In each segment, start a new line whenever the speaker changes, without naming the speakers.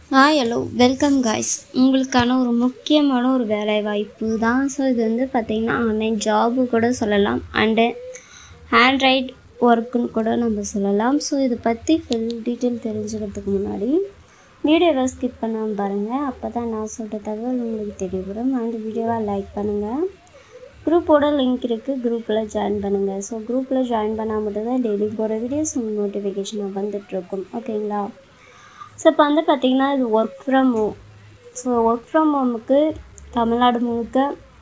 hi hello welcome guys உங்களுக்கான ஒரு முக்கியமான ஒரு வேலை வாய்ப்பு தான் ஸோ இது வந்து பார்த்திங்கன்னா ஆன்லைன் ஜாபு கூட சொல்லலாம் அண்டு ஹேண்ட்ரைட் ஒர்க்குன்னு கூட நம்ம சொல்லலாம் ஸோ இதை பற்றி ஃபுல் டீட்டெயில் தெரிஞ்சுக்கிறதுக்கு முன்னாடி வீடியோவை ஸ்கிப் பண்ணாமல் பாருங்கள் அப்போ தான் நான் சொல்கிற தகவல் உங்களுக்கு தெரியப்படும் அந்த வீடியோவை லைக் பண்ணுங்கள் குரூப்போட லிங்க் இருக்குது குரூப்பில் ஜாயின் பண்ணுங்கள் ஸோ குரூப்பில் ஜாயின் பண்ணால் மட்டும்தான் டெய்லி போகிற வீடியோஸ் உங்களுக்கு நோட்டிஃபிகேஷன் வந்துட்டுருக்கும் ஓகேங்களா ஸோ இப்போ வந்து பார்த்திங்கன்னா இது work from home so work from ஹோமுக்கு தமிழ்நாடு முழுக்க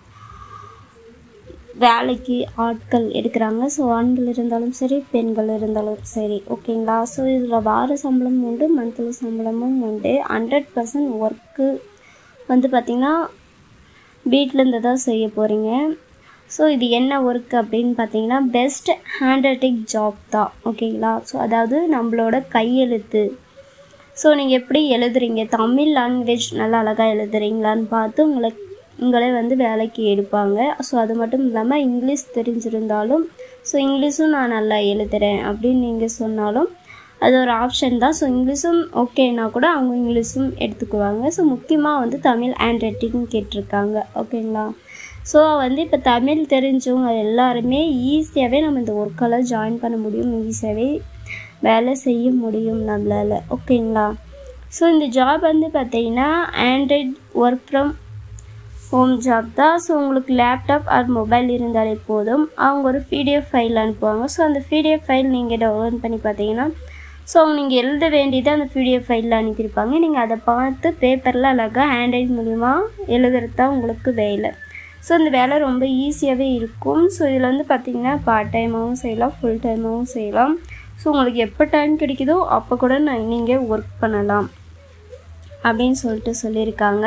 வேலைக்கு ஆட்கள் எடுக்கிறாங்க ஸோ ஆண்கள் இருந்தாலும் சரி பெண்கள் இருந்தாலும் சரி ஓகேங்களா ஸோ இதில் வார சம்பளம் உண்டு மந்த்லி சம்பளமும் உண்டு ஹண்ட்ரட் பர்சன்ட் ஒர்க்கு வந்து பார்த்திங்கன்னா வீட்டிலேருந்து தான் செய்ய போகிறீங்க ஸோ இது என்ன ஒர்க் அப்படின்னு பார்த்தீங்கன்னா பெஸ்ட் ஹேண்ட் ரைட்டிங் ஜாப் தான் ஓகேங்களா ஸோ அதாவது நம்மளோட கையெழுத்து ஸோ நீங்கள் எப்படி எழுதுறீங்க தமிழ் லாங்குவேஜ் நல்லா அழகாக எழுதுறீங்களான்னு பார்த்து உங்களை உங்களே வந்து வேலைக்கு எடுப்பாங்க ஸோ அது மட்டும் இல்லாமல் இங்கிலீஷ் தெரிஞ்சிருந்தாலும் ஸோ இங்கிலீஷும் நான் நல்லா எழுதுகிறேன் அப்படின்னு நீங்கள் சொன்னாலும் அது ஒரு ஆப்ஷன் தான் ஸோ இங்கிலீஷும் ஓகேனா கூட அவங்க இங்கிலீஷும் எடுத்துக்குவாங்க ஸோ முக்கியமாக வந்து தமிழ் ஹேண்ட் ரைட்டிங் கேட்டிருக்காங்க ஓகேங்களா ஸோ வந்து இப்போ தமிழ் தெரிஞ்சவங்க எல்லாருமே ஈஸியாகவே நம்ம இந்த ஒர்க்கெல்லாம் ஜாயின் பண்ண முடியும் ஈஸியாகவே வேலை செய்ய முடியும் நம்மளால் ஓகேங்களா ஸோ இந்த ஜாப் வந்து பார்த்தீங்கன்னா android work from home job தான் ஸோ உங்களுக்கு லேப்டாப் ஆர் மொபைல் இருந்தாலே போதும் அவங்க ஒரு பிடிஎஃப் ஃபைல் அனுப்புவாங்க ஸோ அந்த பிடிஎஃப் ஃபைல் நீங்கள் டவுன்லோட் பண்ணி பார்த்தீங்கன்னா ஸோ நீங்கள் எழுத வேண்டியதை அந்த பிடிஎஃப் ஃபைலில் அனுப்பியிருப்பாங்க நீங்கள் அதை பார்த்து பேப்பரில் அழகாக ஹேண்ட்ரைட் மூலிமா எழுதுறது தான் உங்களுக்கு வேலை ஸோ இந்த வேலை ரொம்ப ஈஸியாகவே இருக்கும் ஸோ இதில் வந்து பார்த்திங்கன்னா பார்ட் டைமாகவும் செய்யலாம் ஃபுல் டைமாகவும் செய்யலாம் ஸோ உங்களுக்கு எப்போ டைம் கிடைக்குதோ அப்போ கூட நான் நீங்கள் ஒர்க் பண்ணலாம் அப்படின்னு சொல்லிட்டு சொல்லியிருக்காங்க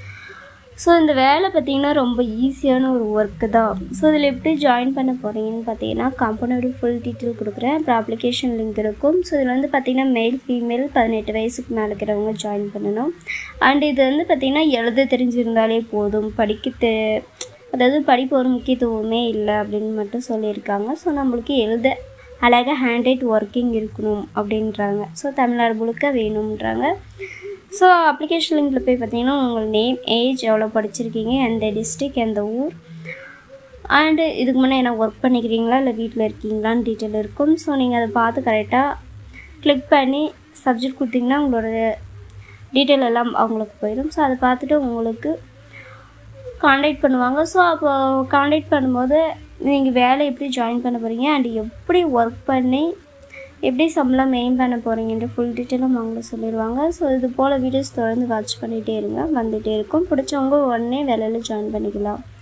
ஸோ இந்த வேலை பார்த்திங்கன்னா ரொம்ப ஈஸியான ஒரு ஒர்க்கு தான் ஸோ இதில் எப்படி ஜாயின் பண்ண போகிறீங்கன்னு பார்த்தீங்கன்னா கம்பெனியோட ஃபுல் டீட்டெயில் கொடுக்குறேன் அப்புறம் அப்ளிகேஷன் லிங்க் இருக்கும் ஸோ இதில் வந்து பார்த்திங்கன்னா மேல் ஃபீமேல் பதினெட்டு வயசுக்கு மேலே இருக்கிறவங்க ஜாயின் பண்ணணும் அண்ட் இது வந்து பார்த்திங்கன்னா எழுத தெரிஞ்சிருந்தாலே போதும் படிக்க தெ அதாவது படிப்பு ஒரு முக்கியத்துவமே இல்லை அப்படின்னு மட்டும் சொல்லியிருக்காங்க ஸோ நம்மளுக்கு எழுத அழகாக ஹேண்ட்ரைட் ஒர்க்கிங் இருக்கணும் அப்படின்றாங்க ஸோ தமிழ்நாடு முழுக்க வேணுன்றாங்க ஸோ அப்ளிகேஷன் லிங்கில் போய் பார்த்தீங்கன்னா உங்கள் நேம் ஏஜ் எவ்வளோ படிச்சிருக்கீங்க எந்த டிஸ்ட்ரிக் எந்த ஊர் அண்டு இதுக்கு முன்னே என்ன ஒர்க் பண்ணிக்கிறீங்களா இல்லை வீட்டில் இருக்கீங்களான்னு டீட்டெயில் இருக்கும் ஸோ நீங்கள் அதை பார்த்து கரெக்டாக கிளிக் பண்ணி சப்ஜெக்ட் கொடுத்தீங்கன்னா உங்களோட டீட்டெயில் எல்லாம் அவங்களுக்கு போயிடும் ஸோ அதை பார்த்துட்டு உங்களுக்கு காண்டாக்ட் பண்ணுவாங்க ஸோ அப்போ காண்டாக்ட் பண்ணும்போது நீங்கள் வேலை எப்படி ஜாயின் பண்ண போகிறீங்க அண்ட் எப்படி ஒர்க் பண்ணி எப்படி சம்பளம் மெயின் பண்ண போகிறீங்கன்ற ஃபுல் டீட்டெயிலும் அவங்க சொல்லிடுவாங்க ஸோ இது போல் வீடியோஸ் தொடர்ந்து வாட்ச் பண்ணிகிட்டே இருங்க வந்துகிட்டே இருக்கும் பிடிச்சவங்க உடனே வேலையில் ஜாயின் பண்ணிக்கலாம்